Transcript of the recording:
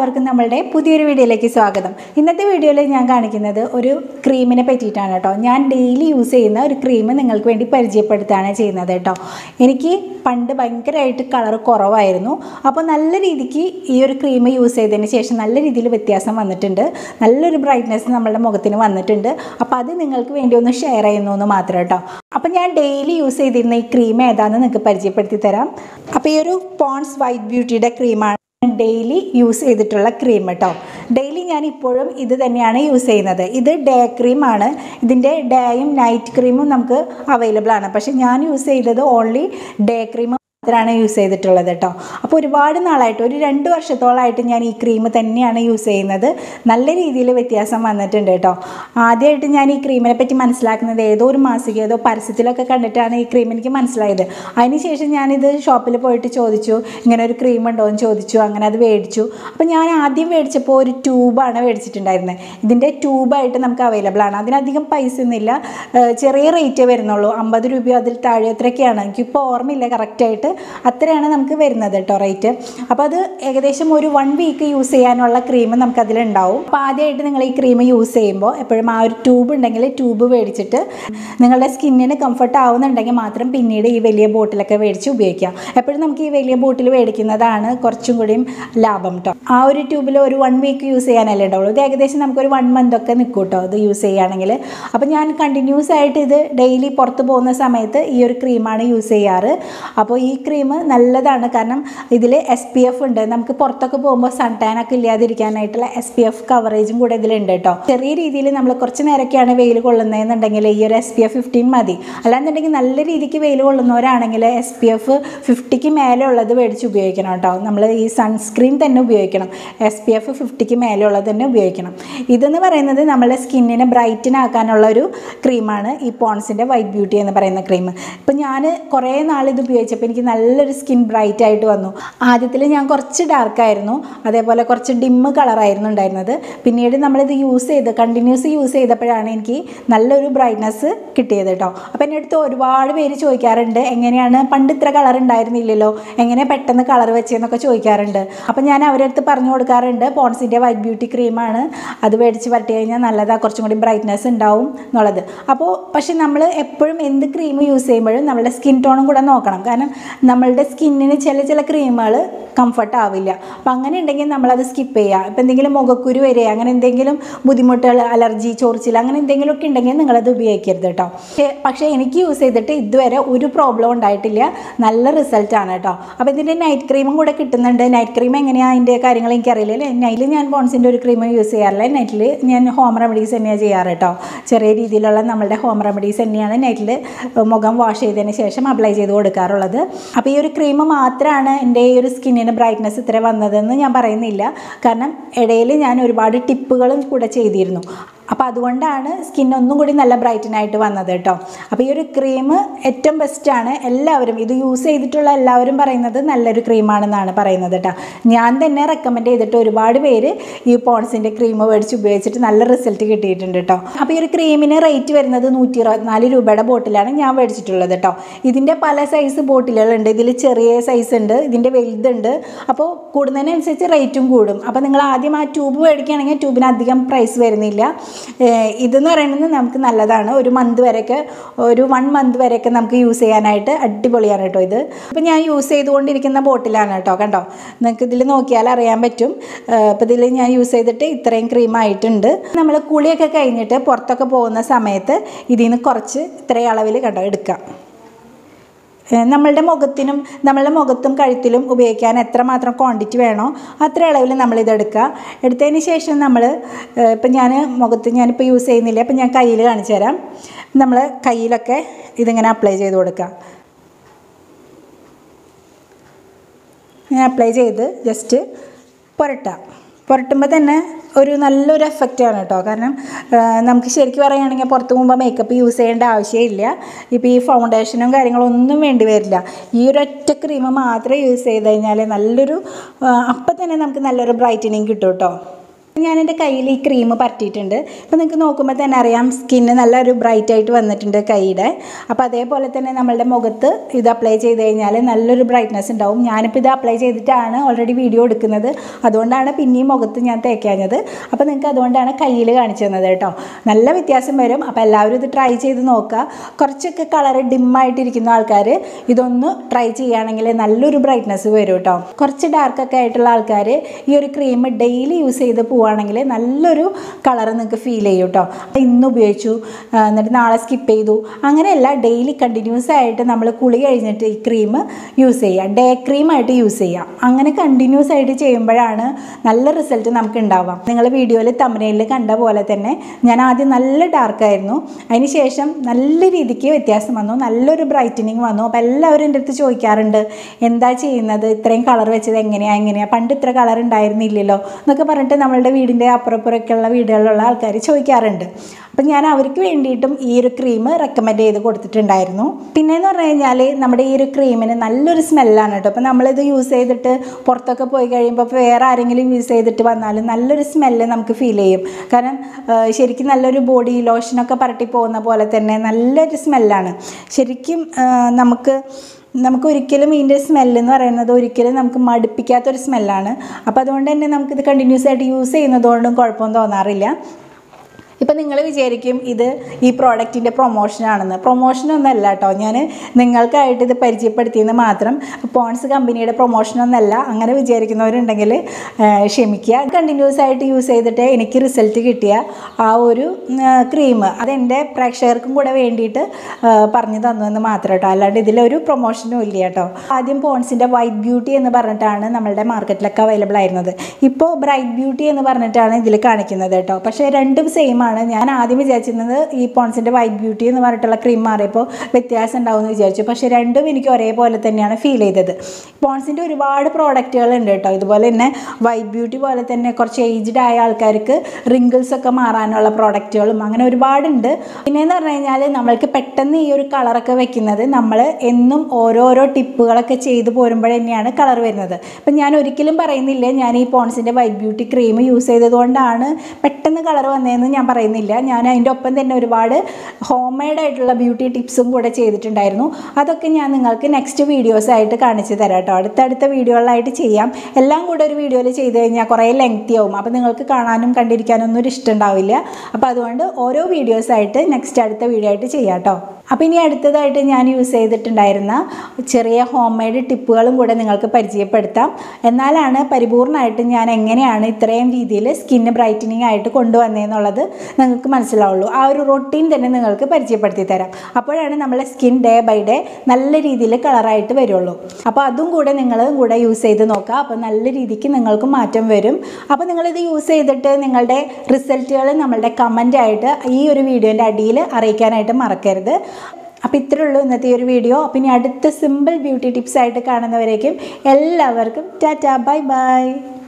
എല്ലാവർക്കും നമ്മളുടെ പുതിയൊരു വീഡിയോയിലേക്ക് സ്വാഗതം ഇന്നത്തെ വീഡിയോയിൽ ഞാൻ കാണിക്കുന്നത് ഒരു ക്രീമിനെ പറ്റിയിട്ടാണ് കേട്ടോ ഞാൻ ഡെയിലി യൂസ് ചെയ്യുന്ന ഒരു ക്രീം നിങ്ങൾക്ക് വേണ്ടി പരിചയപ്പെടുത്തുകയാണ് ചെയ്യുന്നത് കേട്ടോ എനിക്ക് പണ്ട് ഭയങ്കരമായിട്ട് കളർ കുറവായിരുന്നു അപ്പോൾ നല്ല രീതിക്ക് ഈ ഒരു ക്രീം യൂസ് ചെയ്തതിന് ശേഷം നല്ല രീതിയിൽ വ്യത്യാസം വന്നിട്ടുണ്ട് നല്ലൊരു ബ്രൈറ്റ്നെസ് നമ്മളുടെ മുഖത്തിന് വന്നിട്ടുണ്ട് അപ്പോൾ അത് നിങ്ങൾക്ക് വേണ്ടി ഒന്ന് ഷെയർ ചെയ്യുന്നു എന്ന് മാത്രം കേട്ടോ അപ്പോൾ ഞാൻ ഡെയിലി യൂസ് ചെയ്തിരുന്ന ഈ ക്രീം ഏതാണെന്ന് നിങ്ങൾക്ക് പരിചയപ്പെടുത്തി തരാം അപ്പോൾ ഈ ഒരു പോൺസ് വൈറ്റ് ബ്യൂട്ടിയുടെ ക്രീമാണ് ഡെയിലി യൂസ് ചെയ്തിട്ടുള്ള ക്രീം കേട്ടോ ഡെയിലി ഞാൻ ഇപ്പോഴും ഇത് തന്നെയാണ് യൂസ് ചെയ്യുന്നത് ഇത് ഡേ ക്രീമാണ് ഇതിൻ്റെ ഡേയും നൈറ്റ് ക്രീമും നമുക്ക് അവൈലബിൾ ആണ് പക്ഷേ ഞാൻ യൂസ് ചെയ്തത് ഓൺലി ഡേ ക്രീം മാത്രമാണ് യൂസ് ചെയ്തിട്ടുള്ളത് കേട്ടോ അപ്പോൾ ഒരുപാട് നാളായിട്ട് ഒരു രണ്ട് വർഷത്തോളമായിട്ട് ഞാൻ ഈ ക്രീം തന്നെയാണ് യൂസ് ചെയ്യുന്നത് നല്ല രീതിയിൽ വ്യത്യാസം വന്നിട്ടുണ്ട് കേട്ടോ ആദ്യമായിട്ട് ഞാൻ ഈ ക്രീമിനെ പറ്റി മനസ്സിലാക്കുന്നത് ഏതോ ഒരു മാസിക ഏതോ പരസ്യത്തിലൊക്കെ കണ്ടിട്ടാണ് ഈ ക്രീം എനിക്ക് മനസ്സിലായത് അതിനുശേഷം ഞാനിത് ഷോപ്പിൽ പോയിട്ട് ചോദിച്ചു ഇങ്ങനെ ഒരു ക്രീം ഉണ്ടോ എന്ന് ചോദിച്ചു അങ്ങനെ അത് മേടിച്ചു അപ്പോൾ ഞാൻ ആദ്യം മേടിച്ചപ്പോൾ ഒരു ട്യൂബാണ് മേടിച്ചിട്ടുണ്ടായിരുന്നത് ഇതിൻ്റെ ട്യൂബായിട്ട് നമുക്ക് അവൈലബിൾ ആണ് അതിനധികം പൈസ ഒന്നുമില്ല ഏഹ് ചെറിയ റേറ്റേ വരുന്നുള്ളൂ അമ്പത് രൂപയോ അതിൽ താഴെ എത്രയൊക്കെയാണ് എനിക്കിപ്പോൾ ഓർമ്മയില്ല കറക്റ്റായിട്ട് അത്രയാണ് നമുക്ക് വരുന്നത് കേട്ടോ റേറ്റ് അപ്പോൾ അത് ഏകദേശം ഒരു വൺ വീക്ക് യൂസ് ചെയ്യാനുള്ള ക്രീം നമുക്ക് അതിലുണ്ടാവും അപ്പോൾ ആദ്യമായിട്ട് നിങ്ങൾ ഈ ക്രീം യൂസ് ചെയ്യുമ്പോൾ എപ്പോഴും ആ ഒരു ട്യൂബ് ഉണ്ടെങ്കിൽ ട്യൂബ് മേടിച്ചിട്ട് നിങ്ങളുടെ സ്കിന്നിന് കംഫർട്ട് ആവുന്നുണ്ടെങ്കിൽ മാത്രം പിന്നീട് ഈ വലിയ ബോട്ടിലൊക്കെ മേടിച്ച് ഉപയോഗിക്കാം എപ്പോഴും നമുക്ക് ഈ വലിയ ബോട്ടിൽ മേടിക്കുന്നതാണ് കുറച്ചും കൂടിയും ലാഭം കേട്ടോ ആ ഒരു ട്യൂബിൽ ഒരു വൺ വീക്ക് യൂസ് ചെയ്യാനല്ലേ ഉണ്ടാവുള്ളൂ ഇത് ഏകദേശം നമുക്കൊരു വൺ മന്ത് ഒക്കെ നിൽക്കും കേട്ടോ ഇത് യൂസ് ചെയ്യുകയാണെങ്കിൽ അപ്പോൾ ഞാൻ കണ്ടിന്യൂസ് ആയിട്ട് ഇത് ഡെയിലി പുറത്ത് പോകുന്ന സമയത്ത് ഈ ഒരു ക്രീമാണ് യൂസ് ചെയ്യാറ് അപ്പോൾ ഈ ക്രീം നല്ലതാണ് കാരണം ഇതിൽ എസ് പി എഫ് ഉണ്ട് നമുക്ക് പുറത്തൊക്കെ പോകുമ്പോൾ സൺ ടാൻ ഒക്കെ ഇല്ലാതിരിക്കാനായിട്ടുള്ള എസ് പി എഫ് കവറേജും കൂടെ ഇതിലുണ്ട് കേട്ടോ ചെറിയ രീതിയിൽ നമ്മൾ കുറച്ച് നേരമൊക്കെയാണ് വെയിൽ കൊള്ളുന്നതെന്നുണ്ടെങ്കിൽ ഈ ഒരു എസ് പി എഫ് ഫിഫ്റ്റീൻ മതി അല്ലാന്നുണ്ടെങ്കിൽ നല്ല രീതിക്ക് വെയിൽ കൊള്ളുന്നവരാണെങ്കിൽ എസ് പി എഫ് ഫിഫ്റ്റിക്ക് മേലെ ഉള്ളത് മേടിച്ച് ഉപയോഗിക്കണം കേട്ടോ നമ്മൾ ഈ സൺസ്ക്രീൻ തന്നെ ഉപയോഗിക്കണം എസ് പി എഫ് ഫിഫ്റ്റിക്ക് മേലെ ഉള്ളത് തന്നെ ഉപയോഗിക്കണം ഇതെന്ന് പറയുന്നത് നമ്മളെ സ്കിന്നിനെ ബ്രൈറ്റൻ ആക്കാനുള്ള ഒരു ക്രീമാണ് ഈ പോൺസിൻ്റെ വൈറ്റ് ബ്യൂട്ടി എന്ന് പറയുന്ന ക്രീം ഇപ്പം ഞാൻ കുറേ നാൾ ഇത് ഉപയോഗിച്ചപ്പോൾ എനിക്ക് നല്ലൊരു സ്കിൻ ബ്രൈറ്റ് ആയിട്ട് വന്നു ആദ്യത്തിൽ ഞാൻ കുറച്ച് ഡാർക്കായിരുന്നു അതേപോലെ കുറച്ച് ഡിമ്മ് കളറായിരുന്നു ഉണ്ടായിരുന്നത് പിന്നീട് നമ്മളിത് യൂസ് ചെയ്ത് കണ്ടിന്യൂസ് യൂസ് ചെയ്തപ്പോഴാണ് എനിക്ക് നല്ലൊരു ബ്രൈറ്റ്നസ് കിട്ടിയത് കേട്ടോ അപ്പോൾ എൻ്റെ അടുത്ത് ഒരുപാട് പേര് ചോദിക്കാറുണ്ട് എങ്ങനെയാണ് പണ്ട് ഇത്ര കളർ ഉണ്ടായിരുന്നില്ലല്ലോ എങ്ങനെ പെട്ടെന്ന് കളർ വെച്ചതെന്നൊക്കെ ചോദിക്കാറുണ്ട് അപ്പോൾ ഞാൻ അവരുടെ അടുത്ത് പറഞ്ഞു കൊടുക്കാറുണ്ട് പോൺസിൻ്റെ വൈറ്റ് ബ്യൂട്ടി ക്രീമാണ് അത് മേടിച്ച് പറ്റി കഴിഞ്ഞാൽ നല്ലതാണ് കുറച്ചും കൂടി ബ്രൈറ്റ്നസ് ഉണ്ടാവും എന്നുള്ളത് അപ്പോൾ പക്ഷേ നമ്മൾ എപ്പോഴും എന്ത് ക്രീം യൂസ് ചെയ്യുമ്പോഴും നമ്മുടെ സ്കിൻ ടോണും കൂടെ നോക്കണം കാരണം നമ്മളുടെ സ്കിന്നിന് ചില ചില ക്രീമുകൾ കംഫർട്ട് ആവില്ല അപ്പം അങ്ങനെ ഉണ്ടെങ്കിൽ നമ്മളത് സ്കിപ്പ് ചെയ്യുക ഇപ്പം എന്തെങ്കിലും മുഖക്കുരു വരിക അങ്ങനെ എന്തെങ്കിലും ബുദ്ധിമുട്ടുകൾ അലർജി ചൊറിച്ചിൽ അങ്ങനെ എന്തെങ്കിലും ഒക്കെ ഉണ്ടെങ്കിൽ നിങ്ങളത് ഉപയോഗിക്കരുത് കേട്ടോ പക്ഷേ- പക്ഷേ എനിക്ക് യൂസ് ചെയ്തിട്ട് ഇതുവരെ ഒരു പ്രോബ്ലം ഉണ്ടായിട്ടില്ല നല്ല റിസൾട്ടാണ് കേട്ടോ അപ്പോൾ ഇതിൻ്റെ നൈറ്റ് ക്രീമും കൂടെ കിട്ടുന്നുണ്ട് നൈറ്റ് ക്രീം എങ്ങനെയാണ് അതിൻ്റെ കാര്യങ്ങൾ എനിക്കറിയില്ല അല്ലേ നൈറ്റിൽ ഞാൻ പോൺസിൻ്റെ ഒരു ക്രീം യൂസ് ചെയ്യാറില്ല നൈറ്റിൽ ഞാൻ ഹോം റെമഡീസ് തന്നെയാണ് ചെയ്യാറ് കേട്ടോ ചെറിയ രീതിയിലുള്ള നമ്മളുടെ ഹോം റെമഡീസ് തന്നെയാണ് നൈറ്റിൽ മുഖം വാഷ് ചെയ്തതിന് ശേഷം അപ്ലൈ ചെയ്ത് കൊടുക്കാറുള്ളത് അപ്പോൾ ഈ ഒരു ക്രീം മാത്രമാണ് എൻ്റെ ഈ ഒരു സ്കിന്നിന് ബ്രൈറ്റ്നസ് ഇത്ര വന്നതെന്ന് ഞാൻ പറയുന്നില്ല കാരണം ഇടയിൽ ഞാൻ ഒരുപാട് ടിപ്പുകളും കൂടെ ചെയ്തിരുന്നു അപ്പോൾ അതുകൊണ്ടാണ് സ്കിൻ ഒന്നും കൂടി നല്ല ബ്രൈറ്റൻ ആയിട്ട് വന്നത് കേട്ടോ അപ്പോൾ ഈ ഒരു ക്രീം ഏറ്റവും ബെസ്റ്റാണ് എല്ലാവരും ഇത് യൂസ് ചെയ്തിട്ടുള്ള എല്ലാവരും പറയുന്നത് നല്ലൊരു ക്രീമാണെന്നാണ് പറയുന്നത് കേട്ടോ ഞാൻ തന്നെ റെക്കമെൻഡ് ചെയ്തിട്ട് ഒരുപാട് പേര് ഈ പോൺസിൻ്റെ ക്രീം മേടിച്ച് ഉപയോഗിച്ചിട്ട് നല്ല റിസൾട്ട് കിട്ടിയിട്ടുണ്ട് കേട്ടോ അപ്പോൾ ഈ ഒരു ക്രീമിന് റേറ്റ് വരുന്നത് നൂറ്റി ഇരുപത്തിനാല് രൂപയുടെ ബോട്ടിലാണ് ഞാൻ മേടിച്ചിട്ടുള്ളത് കേട്ടോ ഇതിൻ്റെ പല സൈസ് ബോട്ടിലുകളുണ്ട് ഇതിൽ ചെറിയ സൈസ് ഉണ്ട് ഇതിൻ്റെ വലുതുണ്ട് അപ്പോൾ കൂടുന്നതിനനുസരിച്ച് റേറ്റും കൂടും അപ്പോൾ നിങ്ങൾ ആദ്യം ആ ട്യൂബ് മേടിക്കുകയാണെങ്കിൽ ട്യൂബിന് അധികം പ്രൈസ് വരുന്നില്ല ഏഹ് ഇതെന്ന് പറയുന്നത് നമുക്ക് നല്ലതാണ് ഒരു മന്ത് വരെയൊക്കെ ഒരു വൺ മന്ത് വരെയൊക്കെ നമുക്ക് യൂസ് ചെയ്യാനായിട്ട് അടിപൊളിയാണ് കേട്ടോ ഇത് അപ്പോൾ ഞാൻ യൂസ് ചെയ്തുകൊണ്ടിരിക്കുന്ന ബോട്ടിലാണ് കേട്ടോ കണ്ടോ നിങ്ങൾക്ക് ഇതിൽ നോക്കിയാൽ അറിയാൻ പറ്റും അപ്പോൾ ഇതിൽ ഞാൻ യൂസ് ചെയ്തിട്ട് ഇത്രയും ക്രീം ആയിട്ടുണ്ട് നമ്മൾ കുളിയൊക്കെ കഴിഞ്ഞിട്ട് പുറത്തൊക്കെ പോകുന്ന സമയത്ത് ഇതിൽ നിന്ന് കുറച്ച് ഇത്രയും അളവിൽ കണ്ടോ എടുക്കാം ഏഹ് നമ്മളുടെ മുഖത്തിനും നമ്മളുടെ മുഖത്തും കഴുത്തിലും ഉപയോഗിക്കാൻ എത്രമാത്രം ക്വാണ്ടിറ്റി വേണോ അത്ര അളവിൽ നമ്മളിത് എടുക്കുക എടുത്തതിന് ശേഷം നമ്മൾ ഇപ്പം ഞാൻ മുഖത്ത് ഞാനിപ്പോൾ യൂസ് ചെയ്യുന്നില്ല അപ്പം ഞാൻ കയ്യിൽ കാണിച്ചു തരാം നമ്മൾ കയ്യിലൊക്കെ ഇതിങ്ങനെ അപ്ലൈ ചെയ്ത് കൊടുക്കുക ഞാൻ അപ്ലൈ ചെയ്ത് ജസ്റ്റ് പുരട്ടാം പുരട്ടുമ്പോൾ തന്നെ ഒരു നല്ലൊരു എഫക്റ്റാണ് കേട്ടോ കാരണം ആ, നമുക്ക് ശരിക്കും പറയുകയാണെങ്കിൽ പുറത്ത് പോകുമ്പോൾ മേക്കപ്പ് യൂസ് ചെയ്യേണ്ട ആവശ്യമില്ല ഇപ്പോൾ ഈ ഫൗണ്ടേഷനും കാര്യങ്ങളും ഒന്നും വേണ്ടി വരില്ല ഈ ഒരൊറ്റ ക്രീം മാത്രം യൂസ് ചെയ്ത് കഴിഞ്ഞാൽ നല്ലൊരു ആ, അപ്പം തന്നെ നമുക്ക് നല്ലൊരു ബ്രൈറ്റനിങ് കിട്ടും കേട്ടോ ഞാൻ എൻ്റെ കയ്യിൽ ഈ ക്രീം പരട്ടിയിട്ടുണ്ട് അപ്പോൾ നിങ്ങൾക്ക് നോക്കുമ്പോൾ തന്നെ അറിയാം സ്കിന്ന് നല്ലൊരു ബ്രൈറ്റ് ആയിട്ട് വന്നിട്ടുണ്ട് കൈയുടെ അപ്പോൾ അതേപോലെ തന്നെ നമ്മളുടെ മുഖത്ത് ഇത് അപ്ലൈ ചെയ്ത് കഴിഞ്ഞാൽ നല്ലൊരു ബ്രൈറ്റ്നസ് ഉണ്ടാവും ഞാനിപ്പോൾ ഇത് അപ്ലൈ ചെയ്തിട്ടാണ് ഓൾറെഡി വീഡിയോ എടുക്കുന്നത് അതുകൊണ്ടാണ് പിന്നെയും മുഖത്ത് ഞാൻ തേക്കാഞ്ഞത് അപ്പോൾ നിങ്ങൾക്ക് അതുകൊണ്ടാണ് കയ്യിൽ കാണിച്ചു തന്നത് കേട്ടോ നല്ല വ്യത്യാസം വരും അപ്പോൾ എല്ലാവരും ഇത് ട്രൈ ചെയ്ത് നോക്കുക കുറച്ചൊക്കെ കളർ ഡിമ്മായിട്ടിരിക്കുന്ന ആൾക്കാർ ഇതൊന്ന് ട്രൈ ചെയ്യുകയാണെങ്കിൽ നല്ലൊരു ബ്രൈറ്റ്നസ് വരും കേട്ടോ കുറച്ച് ഡാർക്കൊക്കെ ആയിട്ടുള്ള ആൾക്കാർ ഈ ഒരു ക്രീം ഡെയിലി യൂസ് ചെയ്ത് പോവുകയാണെങ്കിൽ നല്ലൊരു കളർ നിങ്ങൾക്ക് ഫീൽ ചെയ്യും കേട്ടോ ഇന്ന് ഉപയോഗിച്ചു ആ, എന്നിട്ട് നാളെ സ്കിപ്പ് ചെയ്തു അങ്ങനെയല്ല ഡെയിലി കണ്ടിന്യൂസ് ആയിട്ട് നമ്മൾ കുളി കഴിഞ്ഞിട്ട് ഈ ക്രീം യൂസ് ചെയ്യുക ഡേ ക്രീമായിട്ട് യൂസ് ചെയ്യുക അങ്ങനെ കണ്ടിന്യൂസ് ആയിട്ട് ചെയ്യുമ്പോഴാണ് നല്ല റിസൾട്ട് നമുക്ക് ഉണ്ടാവാം നിങ്ങൾ വീഡിയോയിൽ തമ്മനയിൽ കണ്ട പോലെ തന്നെ ഞാൻ ആദ്യം നല്ല ഡാർക്കായിരുന്നു അതിന് ശേഷം നല്ല രീതിക്ക് വ്യത്യാസം വന്നു നല്ലൊരു ബ്രൈറ്റനിങ് വന്നു അപ്പോൾ എല്ലാവരും എൻ്റെ അടുത്ത് ചോദിക്കാറുണ്ട് എന്താ ചെയ്യുന്നത് ഇത്രയും കളർ വെച്ചത് എങ്ങനെയാണ് എങ്ങനെയാണ് പണ്ട് ഇത്ര കളർ ഉണ്ടായിരുന്നില്ലല്ലോ എന്നൊക്കെ പറഞ്ഞിട്ട് നമ്മളുടെ വീടിൻ്റെ അപ്പുറപ്പുറമൊക്കെയുള്ള വീടുകളിലുള്ള ആൾക്കാർ ചോദിക്കാറുണ്ട് അപ്പം ഞാൻ അവർക്ക് വേണ്ടിയിട്ടും ഈ ഒരു ക്രീം റെക്കമെൻഡ് ചെയ്ത് കൊടുത്തിട്ടുണ്ടായിരുന്നു പിന്നെ എന്ന് പറഞ്ഞു കഴിഞ്ഞാൽ നമ്മുടെ ഈ ഒരു ക്രീമിന് നല്ലൊരു സ്മെല്ലാണ് കേട്ടോ അപ്പോൾ നമ്മളിത് യൂസ് ചെയ്തിട്ട് പുറത്തൊക്കെ പോയി കഴിയുമ്പോൾ ഇപ്പോൾ വേറെ ആരെങ്കിലും യൂസ് ചെയ്തിട്ട് വന്നാലും നല്ലൊരു സ്മെല്ല് നമുക്ക് ഫീൽ ചെയ്യും കാരണം ആ, ശരിക്കും നല്ലൊരു ബോഡി ലോഷനൊക്കെ പരട്ടി പോകുന്ന പോലെ തന്നെ നല്ലൊരു സ്മെല്ലാണ് ശരിക്കും ആ, നമുക്ക് നമുക്ക് ഒരിക്കലും ഇതിൻ്റെ സ്മെല്ല് എന്ന് പറയുന്നത് ഒരിക്കലും നമുക്ക് മടുപ്പിക്കാത്തൊരു സ്മെല്ലാണ് അപ്പോൾ അതുകൊണ്ട് തന്നെ നമുക്കിത് കണ്ടിന്യൂസ് ആയിട്ട് യൂസ് ചെയ്യുന്നതുകൊണ്ടും കുഴപ്പമൊന്നും തോന്നാറില്ല ഇപ്പം നിങ്ങൾ വിചാരിക്കും ഇത് ഈ പ്രോഡക്റ്റിൻ്റെ പ്രൊമോഷനാണെന്ന് പ്രൊമോഷനൊന്നല്ല കേട്ടോ ഞാൻ നിങ്ങൾക്കായിട്ട് ഇത് പരിചയപ്പെടുത്തിയെന്ന് മാത്രം പോൺസ് കമ്പനിയുടെ പ്രൊമോഷനൊന്നല്ല അങ്ങനെ വിചാരിക്കുന്നവരുണ്ടെങ്കിൽ ആ, ക്ഷമിക്കുക കണ്ടിന്യൂസ് ആയിട്ട് യൂസ് ചെയ്തിട്ട് എനിക്ക് റിസൾട്ട് കിട്ടിയ ആ ഒരു ക്രീം അതെൻ്റെ പ്രേക്ഷകർക്കും കൂടെ വേണ്ടിയിട്ട് ആ, പറഞ്ഞു തന്നു എന്ന് മാത്രം കേട്ടോ അല്ലാണ്ട് ഇതിലൊരു പ്രൊമോഷനും ഇല്ല കേട്ടോ ആദ്യം പോൺസിൻ്റെ വൈറ്റ് ബ്യൂട്ടി എന്ന് പറഞ്ഞിട്ടാണ് നമ്മളുടെ മാർക്കറ്റിലൊക്കെ അവൈലബിൾ ആയിരുന്നത് ഇപ്പോൾ ബ്രൈറ്റ് ബ്യൂട്ടി എന്ന് പറഞ്ഞിട്ടാണ് ഇതിൽ കാണിക്കുന്നത് കേട്ടോ പക്ഷേ രണ്ടും സെയിം ആണ് ഞാൻ ആദ്യം വിചാരിച്ചിരുന്നത് ഈ പോൺസിൻ്റെ വൈറ്റ് ബ്യൂട്ടി എന്ന് പറഞ്ഞിട്ടുള്ള ക്രീം മാറിയപ്പോൾ വ്യത്യാസം ഉണ്ടാവും എന്ന് വിചാരിച്ചു പക്ഷേ രണ്ടും എനിക്ക് ഒരേപോലെ തന്നെയാണ് ഫീൽ ചെയ്തത് പോൺസിൻ്റെ ഒരുപാട് പ്രോഡക്റ്റുകൾ ഉണ്ട് കേട്ടോ ഇതുപോലെ തന്നെ വൈറ്റ് ബ്യൂട്ടി പോലെ തന്നെ കുറച്ച് ഏജ്ഡ് ആയ ആൾക്കാർക്ക് റിങ്കിൾസ് ഒക്കെ മാറാനുള്ള പ്രോഡക്റ്റുകളും അങ്ങനെ ഒരുപാടുണ്ട് പിന്നെയെന്ന് പറഞ്ഞു കഴിഞ്ഞാൽ നമ്മൾക്ക് പെട്ടെന്ന് ഈ ഒരു കളറൊക്കെ വെക്കുന്നത് നമ്മൾ എന്നും ഓരോരോ ടിപ്പുകളൊക്കെ ചെയ്ത് പോരുമ്പോൾ തന്നെയാണ് കളർ വരുന്നത് അപ്പം ഞാൻ ഒരിക്കലും പറയുന്നില്ല ഞാൻ ഈ പോൺസിൻ്റെ വൈറ്റ് ബ്യൂട്ടി ക്രീം യൂസ് ചെയ്തതുകൊണ്ടാണ് പെട്ടെന്ന് കളർ വന്നതെന്ന് ഞാൻ പറയുന്നില്ല ഞാൻ അതിൻ്റെ ഒപ്പം തന്നെ ഒരുപാട് ഹോം മെയ്ഡ് ആയിട്ടുള്ള ബ്യൂട്ടി ടിപ്സും കൂടെ ചെയ്തിട്ടുണ്ടായിരുന്നു അതൊക്കെ ഞാൻ നിങ്ങൾക്ക് നെക്സ്റ്റ് വീഡിയോസ് ആയിട്ട് കാണിച്ചു തരാം കേട്ടോ അടുത്തടുത്ത വീഡിയോകളായിട്ട് ചെയ്യാം എല്ലാം കൂടെ ഒരു വീഡിയോയിൽ ചെയ്ത് കഴിഞ്ഞാൽ കുറേ ലെങ്തി ആവും അപ്പോൾ നിങ്ങൾക്ക് കാണാനും കണ്ടിരിക്കാനും ഒന്നും ഒരു ഇഷ്ടം ഉണ്ടാവില്ല അപ്പോൾ അതുകൊണ്ട് ഓരോ വീഡിയോസായിട്ട് നെക്സ്റ്റ് അടുത്ത വീഡിയോ ആയിട്ട് ചെയ്യാം കേട്ടോ അപ്പോൾ ഇനി അടുത്തതായിട്ട് ഞാൻ യൂസ് ചെയ്തിട്ടുണ്ടായിരുന്ന ചെറിയ ഹോം മെയ്ഡ് ടിപ്പുകളും കൂടെ നിങ്ങൾക്ക് പരിചയപ്പെടുത്താം എന്നാലാണ് പരിപൂർണമായിട്ട് ഞാൻ എങ്ങനെയാണ് ഇത്രയും രീതിയിൽ സ്കിന്ന് ബ്രൈറ്റനിങ് ആയിട്ട് കൊണ്ടുവന്നതെന്നുള്ളത് നിങ്ങൾക്ക് മനസ്സിലാവുള്ളൂ ആ ഒരു റൊട്ടീൻ തന്നെ നിങ്ങൾക്ക് പരിചയപ്പെടുത്തി തരാം അപ്പോഴാണ് നമ്മളെ സ്കിൻ ഡേ ബൈ ഡേ നല്ല രീതിയിൽ കളറായിട്ട് വരുള്ളൂ അപ്പോൾ അതും കൂടെ നിങ്ങൾ കൂടെ യൂസ് ചെയ്ത് നോക്കുക അപ്പോൾ നല്ല രീതിക്ക് നിങ്ങൾക്ക് മാറ്റം വരും അപ്പോൾ നിങ്ങളിത് യൂസ് ചെയ്തിട്ട് നിങ്ങളുടെ റിസൾട്ടുകൾ നമ്മളുടെ കമൻ്റ് ആയിട്ട് ഈ ഒരു വീഡിയോൻ്റെ അടിയിൽ അറിയിക്കാനായിട്ട് മറക്കരുത് അപ്പോൾ ഇത്രേ ഉള്ളൂ ഇന്നത്തെ ഈ ഒരു വീഡിയോ അപ്പോൾ ഇനി അടുത്ത സിമ്പിൾ ബ്യൂട്ടി ടിപ്സ് ആയിട്ട് കാണുന്നവരേക്കും എല്ലാവർക്കും ടാറ്റാ ബൈ ബൈ